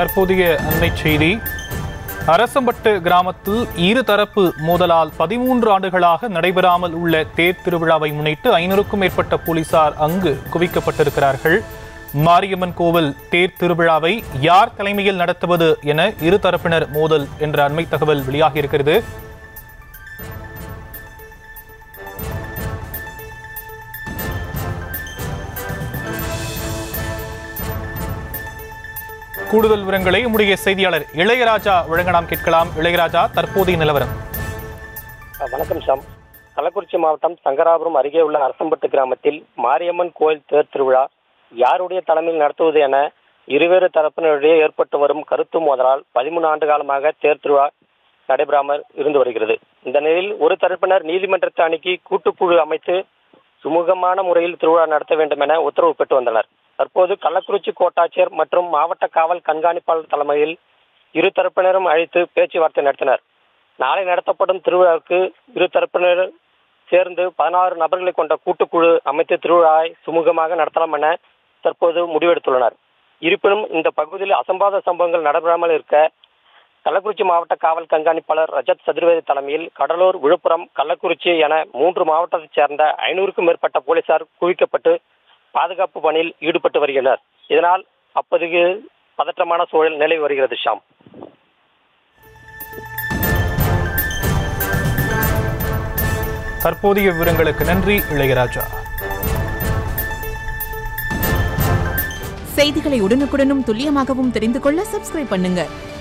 தற்போதைய அண்மை செய்தி அரசம்பட்டு கிராமத்தில் இருதரப்பு மோதலால் பதிமூன்று ஆண்டுகளாக நடைபெறாமல் உள்ள தேர் திருவிழாவை முன்னிட்டு ஐநூறுக்கும் மேற்பட்ட போலீசார் அங்கு குவிக்கப்பட்டிருக்கிறார்கள் மாரியம்மன் கோவில் தேர் திருவிழாவை யார் தலைமையில் நடத்துவது என இருதரப்பினர் மோதல் என்ற அண்மை தகவல் வெளியாகியிருக்கிறது கூடுதல் விவரங்களை நம்முடைய செய்தியாளர் இளையராஜா வழங்க நாம் கேட்கலாம் இளையராஜா தற்போதைய நிலவரம் அஹ் வணக்கம் ஷாம் கள்ளக்குறிச்சி மாவட்டம் சங்கராபுரம் அருகே உள்ள அரசம்பட்டு கிராமத்தில் மாரியம்மன் கோயில் தேர் திருவிழா யாருடைய தலைமையில் நடத்துவது என இருவேறு தரப்பினரிடையே ஏற்பட்டு வரும் கருத்து மோதலால் பதிமூணு ஆண்டு காலமாக தேர் திருவிழா நடைபெறாமல் இருந்து வருகிறது இந்த நிலையில் ஒரு தரப்பினர் நீதிமன்றத்தை அணுகி கூட்டுக்குழு அமைத்து சுமூகமான முறையில் திருவிழா நடத்த வேண்டும் என உத்தரவு பெற்று வந்தனர் தற்போது கள்ளக்குறிச்சி கோட்டாட்சியர் மற்றும் மாவட்ட காவல் கண்காணிப்பாளர் தலைமையில் இரு தரப்பினரும் அழைத்து பேச்சுவார்த்தை நடத்தினர் நாளை நடத்தப்படும் திருவிழாவுக்கு இரு தரப்பினர் சேர்ந்து பதினாறு நபர்களை கொண்ட கூட்டுக்குழு அமைத்து திருவிழாவை சுமூகமாக நடத்தலாம் என தற்போது முடிவெடுத்துள்ளனர் இருப்பினும் இந்த பகுதியில் அசம்பாத சம்பவங்கள் நடைபெறாமல் இருக்க கள்ளக்குறிச்சி மாவட்ட காவல் கண்காணிப்பாளர் ரஜத் சதுர்வேதி தலைமையில் கடலூர் விழுப்புரம் கள்ளக்குறிச்சி என மூன்று மாவட்டத்தைச் சேர்ந்த ஐநூறுக்கும் மேற்பட்ட போலீசார் குவிக்கப்பட்டு பாதுகாப்பு பணியில் ஈடுபட்டு வருகின்றனர் இதனால் அப்போதைக்கு பதற்றமான சூழல் நிலவி வருகிறது ஷாம் தற்போதைய விவரங்களுக்கு நன்றி இளையராஜா செய்திகளை உடனுக்குடனும் துல்லியமாகவும் தெரிந்து கொள்ள சப்ஸ்கிரைப் பண்ணுங்க